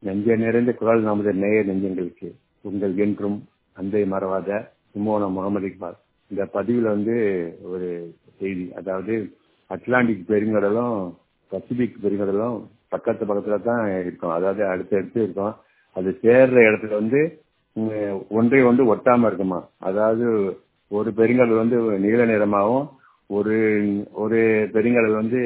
நெஞ்ச நிறைந்த குரல் நமது நேய நெஞ்சங்களுக்கு உங்கள் என்றும் அன்பை மறவாத சுமோன முகமது இக்பால் இந்த பதிவில் வந்து ஒரு செய்தி அதாவது அட்லாண்டிக் பெருங்கடலும் பசிபிக் பெருங்கடலும் பக்கத்து பக்கத்துல தான் இருக்கும் அதாவது அடுத்தடுத்து இருக்கும் அது சேர்ற இடத்துல வந்து உம், ஒன்றை ஒன்று ஒட்டாம இருக்குமா அதாவது ஒரு பெருங்கடல் வந்து நீல நிறமாகவும் ஒரு ஒரு பெருங்கடல் வந்து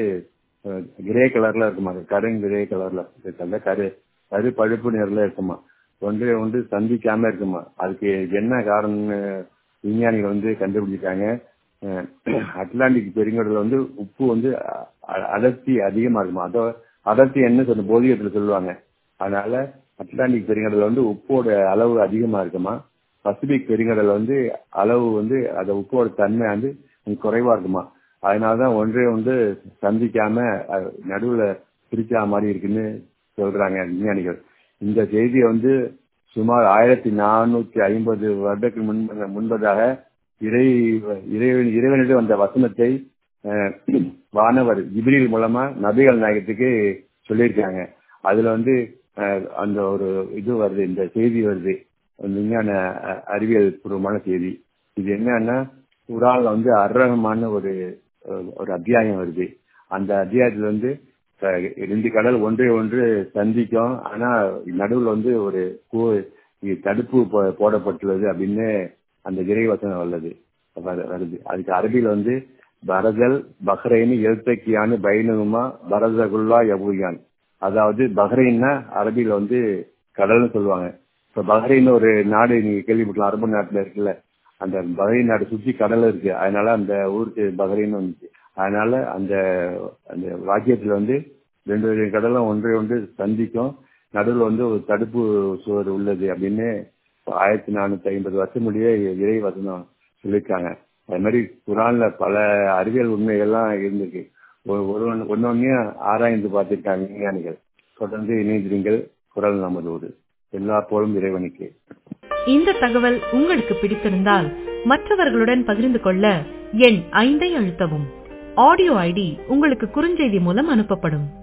கிரே கலர்ல இருக்குமா கரும் கிரே கலர்ல அந்த கரு கரு பழுப்பு நிறத்துல இருக்குமா ஒன்று ஒன்று சந்திக்காம இருக்குமா அதுக்கு என்ன காரணம்னு விஞ்ஞானிகள் வந்து கண்டுபிடிச்சிருக்காங்க அஹ் அட்லாண்டிக் பெருங்கடல் வந்து உப்பு வந்து அ- அ- அடர்த்தி அதிகமா இருக்குமா அதோ அடர்த்தி என்ன சொல்ல போதியத்துல சொல்லுவாங்க அதனால அட்லாண்டிக் பெருங்கடல் வந்து உப்போட அளவு அதிகமா இருக்குமா பசிபிக் பெருங்கடல் வந்து அளவு வந்து அந்த உப்போட தன்மை வந்து கொஞ்சம் குறைவா இருக்குமா அதனாலதான் ஒன்றே ஒன்று சந்திக்காம அஹ், நடுவுல பிரிச்சா மாதிரி இருக்குன்னு சொல்றாங்க விஞ்ஞானிகள் இந்த செய்தியை வந்து சுமார் ஆயிரத்தி நானூத்தி ஐம்பது வருடத்துக்கு முன்பு முன்பதாக இறை இறைவன் இறைவனிடம் வந்த வசனத்தை அஹ், வானவர் ஜிப்ரீல் மூலமா நபிகள் நாயகத்துக்கு சொல்லியிருக்காங்க அதுல வந்து அஹ், அந்த ஒரு இது வருது இந்த செய்தி வருது விஞ்ஞான அஹ், அறிவியல் பூர்வமான செய்தி இது என்னன்னா குரான்ல வந்து அர்ரகமான ஒரு அஹ், ஒரு அத்தியாயம் வருது அந்த அத்தியாயத்துல வந்து அஹ், ரெண்டு கடல் ஒன்றை ஒன்று சந்திக்கும் ஆனா நடுவுல வந்து ஒரு கூ- இது தடுப்பு போ- போடப்பட்டுள்ளது அப்படின்னு அந்த இறைவசனம் உள்ளது வரு- வருது அதுக்கு அரபியில் வந்து பரதல் பஹ்ரைனு எழுத்தக்கியானு பைனகுமா பரதகுல்லா யபுயான் அதாவது பஹ்ரைன்னா அரபியில வந்து கடல்னு சொல்லுவாங்க இப்ப பஹ்ரைன் ஒரு நாடு நீங்க கேள்விப்பட்டலாம் அரபு நாட்டுல இருக்குல்ல அந்த பஹ்ரைன் நாடு சுற்றி கடல் இருக்கு அதனால அந்த ஊருக்கு பஹ்ரைன் வந்துச்சு அதனால அந்த அந்த வாக்கியத்துல வந்து ரெண்டு ரெண்டு கடலும் ஒன்றை ஒன்று சந்திக்கும் நடுவில் வந்து ஒரு தடுப்பு சுவர் உள்ளது அப்படின்னு ஆயிரத்தி நானூத்தி ஐம்பது வருஷம் முடிய இறை வசனம் சொல்லியிருக்காங்க அது மாதிரி குரான்ல பல அறிவியல் உண்மைகள்லாம் இருந்திருக்கு ஒரு ஒருவன் ஒன்னொன்னையும் ஆராய்ந்து பார்த்திருக்காங்க விஞ்ஞானிகள் தொடர்ந்து இணைந்திருங்கள் குரல் நமதோடு எல்லா போலும் இறைவனுக்கு இந்த தகவல் உங்களுக்கு பிடித்திருந்தால் மற்றவர்களுடன் பகிர்ந்து கொள்ள எண் ஐந்தை அழுத்தவும் ஆடியோ ஐடி உங்களுக்கு குறுஞ்செய்தி மூலம் அனுப்பப்படும்